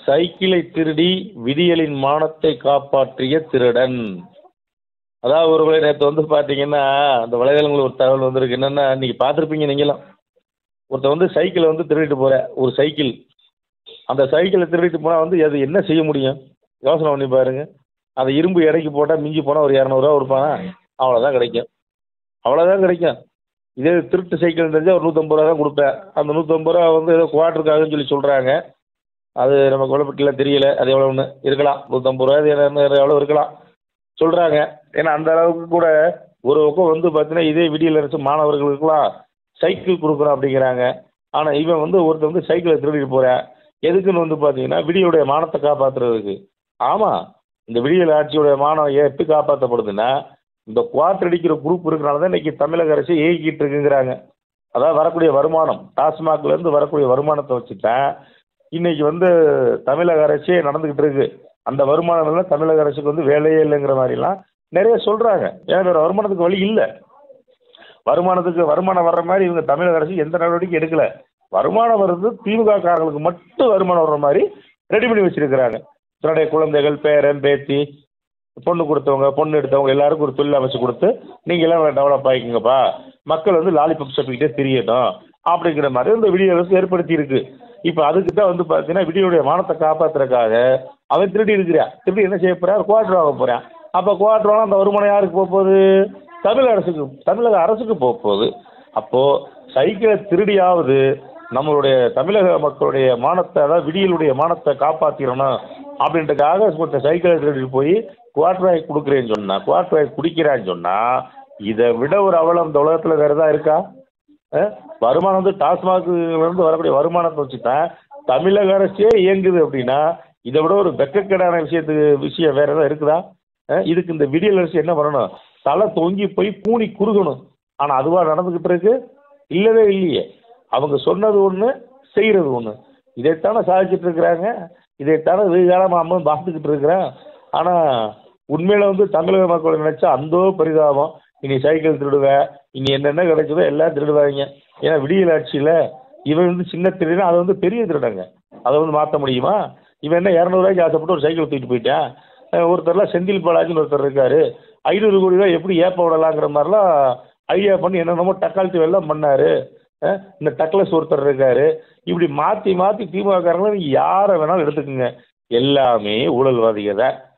சைக்கிளை திருடி விடியலின் மானத்தை காப்பாற்றிய திருடன் அதாவது ஒருவேளை நேற்று வந்து பார்த்தீங்கன்னா அந்த வலைதளங்களில் ஒரு தகவல் வந்திருக்கு என்னென்னா நீங்கள் பார்த்துருப்பீங்க நீங்களும் ஒருத்தன் வந்து சைக்கிளை வந்து திருடிட்டு போகிற ஒரு சைக்கிள் அந்த சைக்கிளை திருடிட்டு போனால் வந்து அது என்ன செய்ய முடியும் யோசனை பண்ணி பாருங்க அதை இரும்பு இறக்கி போட்டால் மிஞ்சி போனால் ஒரு இரநூறுவா கொடுப்பானா அவ்வளோதான் கிடைக்கும் அவ்வளோதான் கிடைக்கும் இதே திருட்டு சைக்கிள் தெரிஞ்சால் ஒரு நூற்றம்பது ரூபா தான் கொடுப்பேன் அந்த நூற்றம்பது ரூபா வந்து ஏதோ குவார்ட்டருக்காகன்னு சொல்லி சொல்கிறாங்க அது நம்ம குழப்பத்தில் தெரியல அது எவ்வளோன்னு இருக்கலாம் நூற்றம்பது ரூபா இது என்ன எவ்வளோ இருக்கலாம் சொல்கிறாங்க ஏன்னா அந்த அளவுக்கு கூட ஒரு பக்கம் வந்து பார்த்தீங்கன்னா இதே விடியல் அரசு மாணவர்களுக்கெல்லாம் சைக்கிள் கொடுக்குறோம் அப்படிங்கிறாங்க ஆனால் இவன் வந்து ஒருத்தன் வந்து சைக்கிளை திருடிட்டு போகிறேன் எதுக்குன்னு வந்து பார்த்தீங்கன்னா விடியுடைய மானத்தை காப்பாற்றுறதுக்கு ஆமாம் இந்த விடியல் ஆட்சியுடைய மானம் ஏன் எப்படி காப்பாற்றப்படுதுன்னா இந்த குவார்டர் அடிக்கிற குரூப் இருக்கிறனால தான் இன்றைக்கி தமிழக அரசு இயக்கிட்டு இருக்குங்கிறாங்க அதாவது வரக்கூடிய வருமானம் டாஸ்மாக்லேருந்து வரக்கூடிய வருமானத்தை வச்சு தான் இன்னைக்கு வந்து தமிழக அரசே நடந்துக்கிட்டு இருக்கு அந்த வருமானம் எல்லாம் தமிழக அரசுக்கு வந்து வேலையே இல்லைங்கிற மாதிரிலாம் நிறைய சொல்கிறாங்க ஏன்னா வேறு வருமானத்துக்கு வழி இல்லை வருமானத்துக்கு வருமானம் வர்ற மாதிரி இவங்க தமிழக அரசு எந்த நடவடிக்கையும் எடுக்கல வருமானம் வருது திமுக காரங்களுக்கு மட்டும் வருமானம் வர்ற மாதிரி ரெடி பண்ணி வச்சிருக்கிறாங்க தன்னுடைய குழந்தைகள் பேரன் பேத்தி பொண்ணு கொடுத்தவங்க பொண்ணு எடுத்தவங்க எல்லாருக்கும் ஒரு தொழில் அமைச்சு கொடுத்து நீங்கள் எல்லாம் டெவலப் ஆகிக்கோங்கப்பா மக்கள் வந்து லாலிபப் சாப்பிட்டுக்கிட்டே தெரியட்டும் அப்படிங்கிற மாதிரி இந்த விடியோ அரசு ஏற்படுத்தி இருக்கு இப்போ அதுக்கு தான் வந்து பார்த்தீங்கன்னா விடியோடைய மானத்தை காப்பாற்றுறதுக்காக அவன் திருடி இருக்கிறான் திருடி என்ன செய்ய போறான் குவார்டர் வாங்க போகிறான் அப்போ குவார்டர் வாங்க அந்த வருமானம் யாருக்கு போக போகுது தமிழக அரசுக்கு தமிழக அரசுக்கு போக போகுது அப்போது சைக்கிளை திருடியாவது நம்மளுடைய தமிழக மக்களுடைய மானத்தை அதாவது விடியலுடைய மானத்தை காப்பாற்றிடணும் அப்படின்றதுக்காக கொஞ்சம் சைக்கிளை திருடிட்டு போய் குவார்டர் வாங்கி கொடுக்குறேன்னு சொன்னா குவார்டர் வாங்கி குடிக்கிறான்னு சொன்னால் இதை விட ஒரு அவலம் இந்த உலகத்தில் வேறு எதாவது இருக்கா அஹ்? வருமானம் வந்து டாஸ்மாக்லேருந்து வரக்கூடிய வருமானத்தை வச்சு தான் தமிழக அரசே இயங்குது அப்படின்னா இதை விட ஒரு வெக்கக்கேடான விஷயத்துக்கு விஷயம் வேறு எதாவது இருக்குதா அஹ்? இதுக்கு இந்த விடியல் அரசு என்ன பண்ணணும் தலை தொங்கி போய் கூனி குறுகணும் ஆனால் அதுவாக நடந்துக்கிட்டு இருக்கு இல்லவே இல்லையே அவங்க சொன்னது ஒன்று செய்கிறது ஒன்று இதைத்தானே சாதிச்சுட்டு இருக்கிறாங்க இதைத்தானே வெகு காலமாக அம்மன் பார்த்துக்கிட்டு இருக்கிறேன் ஆனால் உண்மையில் வந்து தமிழக மக்கள் நினச்சா அந்தோ பரிதாபம் இனி சைக்கிள் திருடுவேன் இனி என்னென்ன கிடைச்சதோ எல்லாம் திருடுவாங்க ஏன்னா விடியல் ஆட்சியில் இவன் வந்து சின்ன திருடன் அதை வந்து பெரிய திருடங்க அதை வந்து மாற்ற முடியுமா இவன் என்ன இரநூறுவாய்க்கு ஆசைப்பட்டு ஒரு சைக்கிள் தூக்கிட்டு போயிட்டான் அஹ் ஒருத்தர்லாம் செந்தில் பாலாஜின்னு ஒருத்தர் இருக்காரு ஐநூறு கோடி ரூபாய் எப்படி ஏப்ப விடலாங்கிற மாதிரிலாம் ஐடியா பண்ணி என்னென்னமோ டக்கால்ட்டி எல்லாம் பண்ணாரு அஹ் இந்த டக்லஸ் ஒருத்தர் இருக்காரு இப்படி மாற்றி மாற்றி திமுககாரங்களும் நீங்கள் யாரை வேணாலும் எடுத்துக்கோங்க எல்லாமே ஊழல்வாதிகள் தான்